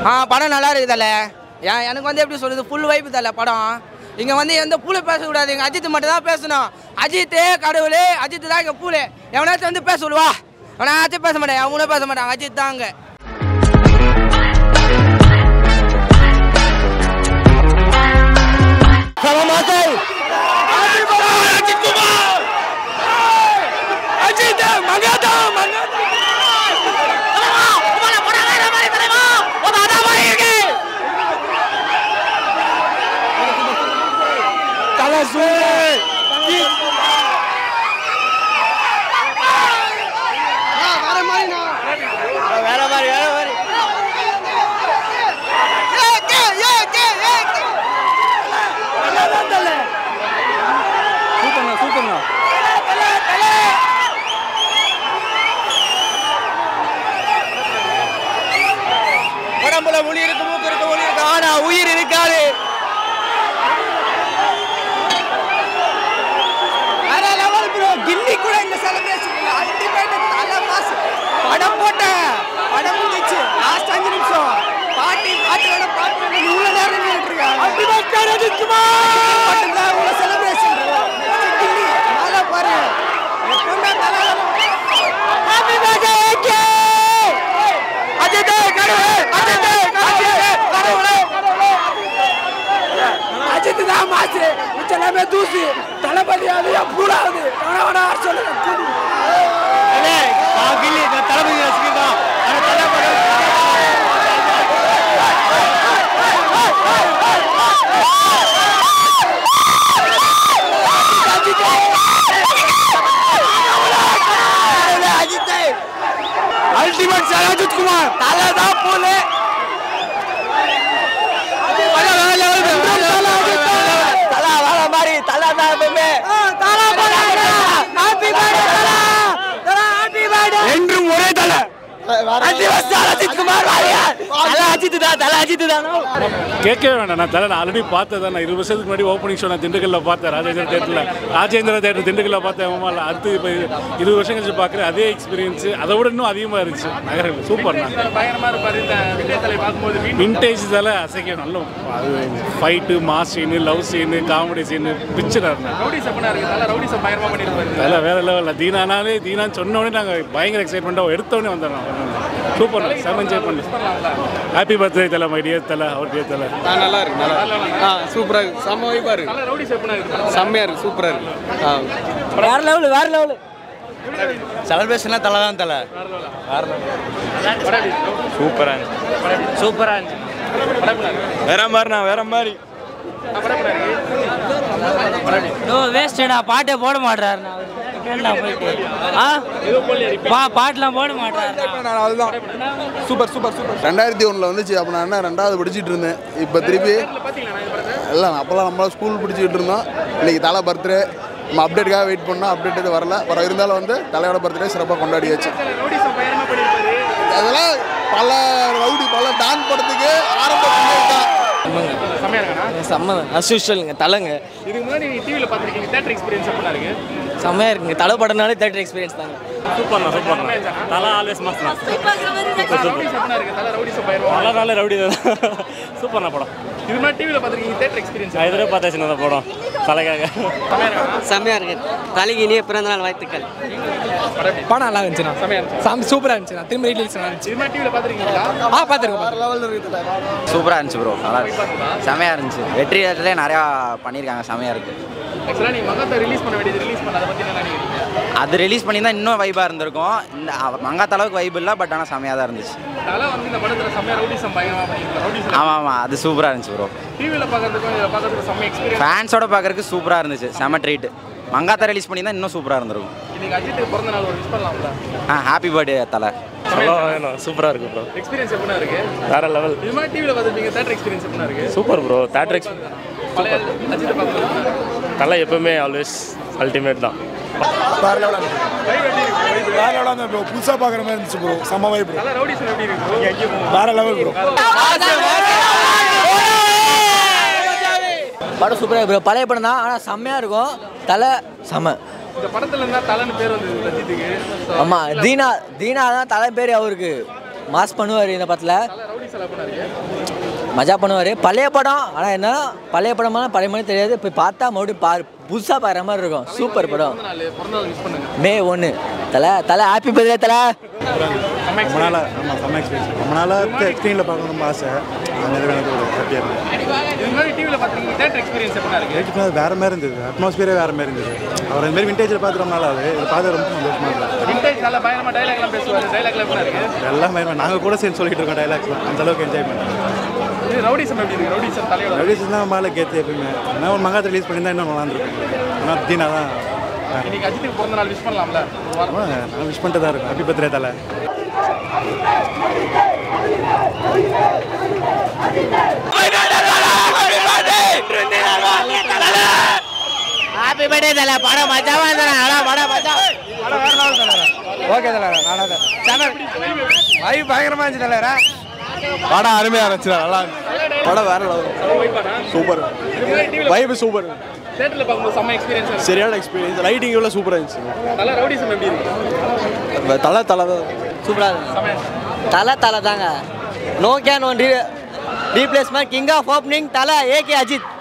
ஆ படம் நல்லா இருக்குதல்ல ஏன் எனக்கு வந்து எப்படி சொல்றது ஃபுல் வைப்பு தல படம் இங்கே வந்து எந்த பூலை பேசக்கூடாது இங்கே அஜித் மட்டும் தான் பேசணும் அஜித்தே கடவுளே அஜித் தான் இங்கே பூலே எவனாச்சும் வந்து பேச சொல்லுவா எவனாச்சும் பேச மாட்டேன் அவங்களும் பேச மாட்டாங்க அஜித் தான் அங்கே அஜித் மகாதா மகாதா தலை வேற மாதிரி வேற மாதிரி சூப்பர்ண்ணா சூப்பர்ண்ணா உடம்புல ஒளி இருக்கு மூக்கு இருக்கு ஒளி இருக்கு ஆனா உயிர் இருக்காது வேற level bro. கில்லி கூட இந்த celebration இல்ல. Ultimate தல mass. படம் போட்டேன். படம் முடிஞ்சுச்சு. Last அஞ்சு நிமிஷம். பாட்டி, பாட்டி வேணும், பாட்டி வேணும். இவ்வளவு நேரம் நின்னுட்டு இருக்காங்க. மட்டும்தான் இவ்வளவு celebration bro. Next கில்லி. மேல பாரு. எப்பவுமே தல Happy birthday, AK! அஜித்தே கடவுளே அஜித்தே கடவுளே கடவுளே அஜித் தான் மாசு மிச்ச எல்லாமே தூசி தளபதி அது எப்பூடாது வேணா சொல்லுங்க தளபதி ரசிகர் தான் அஜித்தே அல்டிமேட் சார் அஜித் குமார் தலை தான் போலே தலா வர மாதிரி தலா தான் எப்பவுமே என்றும் ஒரே தலை அஜித் குமார் தலை அஜித் தான் தலை அஜித் தான் கேட்கவே வேண்டாம் நான் தலை நான் ஆல்ரெடி பார்த்தேன் நான் இருபது வருஷத்துக்கு முன்னாடி ஓப்பனிங் ஷோ நான் திண்டுக்கல்ல பார்த்தேன் ராஜேந்திர தேட்டரில் ராஜேந்திர தேட்டர் திண்டுக்கல்ல பார்த்தேன் ஆமாம் அடுத்து இப்போ இருபது வருஷம் கழிச்சு பார்க்குறேன் அதே எக்ஸ்பீரியன்ஸ் அதை விட இன்னும் அதிகமாக இருந்துச்சு நகரில் சூப்பர் நான் பயங்கரமா இருப்பாரு இந்த விஜய் தலை பார்க்கும்போது வீட்டு விண்டேஜ் தலை அசைக்க நல்ல அது fight mass scene love scene comedy scene பிக்சராக இருந்தேன் ரவுடி சப்பனா இருக்கு தலை ரவுடி சப் பயங்கரமா பண்ணிருப்பாரு தலை வேற லெவலில் தீனானாலே தீனான்னு சொன்ன உடனே நாங்கள் பயங்கர எக்ஸைட்மெண்ட்டாக எடுத்தோடனே வந்துடுறோம் சூப்பர் செவன் என்ஜாய் பண்ணு happy birthday Thala my dear Thala our dear தலை ஆ நல்லா இருக்கு நல்லா இருக்கு ஆ சூப்பரா இருக்கு செம்ம வைப்பா இருக்கு தலை ரவுடி சப்பனா இருக்கு செம்மையா இருக்கு சூப்பரா இருக்கு ஆ வேற லெவல் வேற லெவல் செலிப்ரேஷன்லாம் தலை தான் தலை சூப்பரா இருந்துச்சு சூப்பரா இருந்துச்சு வேற மாதிரிண்ணா வேற மாதிரி நோ வேஸ்டடா பாட்டே போட மாட்டாருண்ணா கேட்டா போயிட்டு ஆ பா பாட்டெலாம் போட மாட்டாருண்ணா அதுதான் சூப்பர் சூப்பர் சூப்பர் ரெண்டாயிரத்தி ஒன்றில் வந்துச்சு அப்போ நான் என்ன ரெண்டாவது படிச்சுட்டு இருந்தேன் இப்போ திருப்பி இல்லை அப்போல்லாம் நம்மளாம் ஸ்கூல் பிடிச்சிக்கிட்டு இருந்தோம் இன்னைக்கு தலை பர்த்டே நம்ம அப்டேட்டுக்காக வெயிட் பண்ணோம் அப்டேட் எதுவும் வரல வர இருந்தாலும் வந்து தலையோட பர்த்டே சிறப்பாக கொண்டாடியாச்சு ரவுடி சப் பயங்கரமா பண்ணிருப்பாரு அதெல்லாம் பல ரவுடி பல டான் படத்துக்கு ஆரம்பத்திலே தான் செம்மையா இருக்கானா செம்ம அஸ்யூஷுவலுங்க தலைங்க இதுக்கு முன்னாடி நீங்க டிவில பாத்திருக்கீங்க தேட்டர் எக்ஸ்பீரியன்ஸ் எப்படினா இருக்கு செம்மையா இருக்குங்க தலை படம்னாலே தேட்டர் எக்ஸ்பீரியன்ஸ் தாங்க சூப்பர்ண்ணா சூப்பர்ண்ணா தலை ஆல்வேஸ் மாஸ்ண்ணா ரவுடி சப்பனா இருக்கு தலை ரவுடி சப் பயங்கரமா நல்ல நாள் ரவுடி தான் சூப்பர்ண்ணா படம் இது முன்னாடி டிவில பாத்திருக்கீங்க தேட்டர் எக்ஸ்பீரியன்ஸ் நான் எதிரே பார்த்தாச்சு அந்த படம் தலைக்காக செம்மையா இருக்கானா செம்மையா இருக்கு தலைக்கு இனிய பிறந்த நாள் வாழ்த்துக்கள் படம் நல்லா இருந்துச்சுண்ணா செம்மையா இருந்துச்சு சாமி சூப்பராக இருந்துச்சுண்ணா திரும்ப ரிலீஸ் நல்லா இருந்துச்சு இது முன்னாடி டிவில பாத்திருக்கீங்களா ஆ பார்த்துருக்கோம் சூப்பராக இருந்துச்சு ப்ரோ நல்லா இருந்துச்சு செமையாக இருந்துச்சு வெற்றி தேட்டர்லேயே நிறையா பண்ணியிருக்காங்க செமையாக இருக்குது ஆக்சுவலா நீங்க மகத்தை ரிலீஸ் பண்ண வேண்டியது ரிலீஸ் பண்ண அதை பத்தி என்ன நினைக்கிறீங்க அது ரிலீஸ் பண்ணி தான் இன்னும் வைபாக இருந்திருக்கும் இந்த அவ- மங்காத்த அளவுக்கு வைப் இல்லை பட் ஆனால் செமையாக தான் இருந்துச்சு தலை வந்து இந்த படத்துல செம்மையா ரவுடி சப் பயங்கரமா பண்ணிருப்பாரு ரவுடி ஆமாம் ஆமாம் அது சூப்பராக இருந்துச்சு ப்ரோ டிவில பாக்கிறதுக்கும் இதில் பாக்கிறதுக்கும் செம்ம எக்ஸ்பீரியன்ஸ் ஃபேன்ஸோட பார்க்கறதுக்கு சூப்பராக இருந்துச்சு செம ட்ரீட் மங்காத்தா ரிலீஸ் பண்ணி தான் இன்னும் சூப்பராக இருந்திருக்கும் இன்னைக்கு அஜித்துக்கு பிறந்த நாள் ஒரு விஷ் பண்ணலாம்ல ஆ ஹாப்பி பர்த்டே தலை வேணும் சூப்பராக இருக்கு ப்ரோ எக்ஸ்பீரியன்ஸ் எப்படினா இருக்கு வேற லெவல் இது மாதிரி டிவில பார்த்துருப்பீங்க தேட்டர் எக்ஸ்பீரியன்ஸ் எப்படினா இருக்கு சூப்பர் ப்ரோ தேட்டர் எக்ஸ் பழைய அஜித்தை பார்க்கும்போது தலை எப்பவுமே ஆல்வேஸ் அல்டிமேட் தான் வேற லெவலாக வேற லெவலாக ப்ரோ புதுசாக பார்க்குற மாதிரி இருந்துச்சு ப்ரோ செம்ம வைப் ப்ரோ தலை ரவுடி எப்படி இருக்கு வேற லெவல் ப்ரோ படம் சூப்பராக ப்ரோ பழைய படம் தான் ஆனால் செம்மையாக இருக்கும் தலை செம்ம இந்த படத்துல இருந்தா தலைன்னு பேர் வந்தது அஜித்துக்கு ஆமாம் தீனா தீனா தான் தலை பேர் அவருக்கு மாஸ் பண்ணுவார் இந்த படத்தில் செலவு பண்ணாரு மஜா பண்ணுவார் பழைய படம் ஆனால் என்ன பழைய படமான பழைய மாதிரி தெரியாது போய் பார்த்தா மறுபடியும் பாரு புதுசாக பார்க்குற மாதிரி இருக்கும் சூப்பர் படம் பிறந்த நாள் பிறந்த நாள் விஷ் பண்ணுங்க மே ஒன்று தலை தலை ஹாப்பி பர்த்டே தலை ரொம்ப நாளாக ஆமாம் செம்ம எக்ஸ்பீரியன்ஸ் ரொம்ப நாளாக ஸ்க்ரீனில் பார்க்கணும் ரொம்ப ஆசை அது எனக்கு ஒரு ஹாப்பியாக இருந்தது இதுக்கு முன்னாடி டிவியில் பார்த்துருக்கீங்க தேட்டர் எக்ஸ்பீரியன்ஸ் எப்படி இருக்கு ரேட்டுக்கு அது வேறு மாதிரி இருந்தது அட்மாஸ்பியரே வேறு மாதிரி இருந்தது அவர் இந்த மாதிரி விண்டேஜில் பார்த்து ரொம்ப நாள் ஆகுது இதை பார்த்து ரொம்ப சந்தோஷமாக இருந்தது விண்டேஜ் நல்லா பயங்கரமா டைலாக்லாம் பேசுவார் டைலாக்லாம் எப்படி இருக்கு எல்லாம் மாதிரி நாங்கள் கூட சேர்ந்து சொல்லிட்டு இருக்கோம் டைலாக்ஸ்லாம் அந்த அளவுக்கு என்ஜாய் பண்ணேன் இது ரவுடிசம் எப்படி இருக்கு ரவுடிசம் தலையோட ரவிஸ் தான் மேலே கேத்து எப்பயுமே நான் ஒரு மங்காத்த ரிலீஸ் பண்ணியிருந்தா இன்னும் நல்லா இருந்திருக்கும் ஆனால் தீனா தான் இன்னைக்கு அஜித்துக்கு பிறந்த நாள் விஷ் பண்ணலாம்ல ஒரு வாரம் ஆமா, நான் விஷ் பண்ணிட்டு தான் இருக்கும் happy birthday Thala happy birthday Thala படம் மஜாவா இருந்தா படம் மஜா ஓகே தலைவரா நானா தான் சேனல் வாய் பயங்கரமா இருந்துச்சு தலைவரா படம் அருமையாக இருந்துச்சு நல்லா இருந்துச்சு படம் வேற சூப்பர் வைப்பு சூப்பர் தேட்டரில் பார்க்கும்போது செம்ம எக்ஸ்பீரியன்ஸ் சரியான எக்ஸ்பீரியன்ஸ் லைட்டிங் எவ்வளோ சூப்பராக இருந்துச்சு தலை ரவுடிசம் எப்படி இருக்கு தலை தலை தான் சூப்பராக தலை தலை தாங்க நோ கேன் ஒன் ரீ replacement king of opening Thala AK Ajith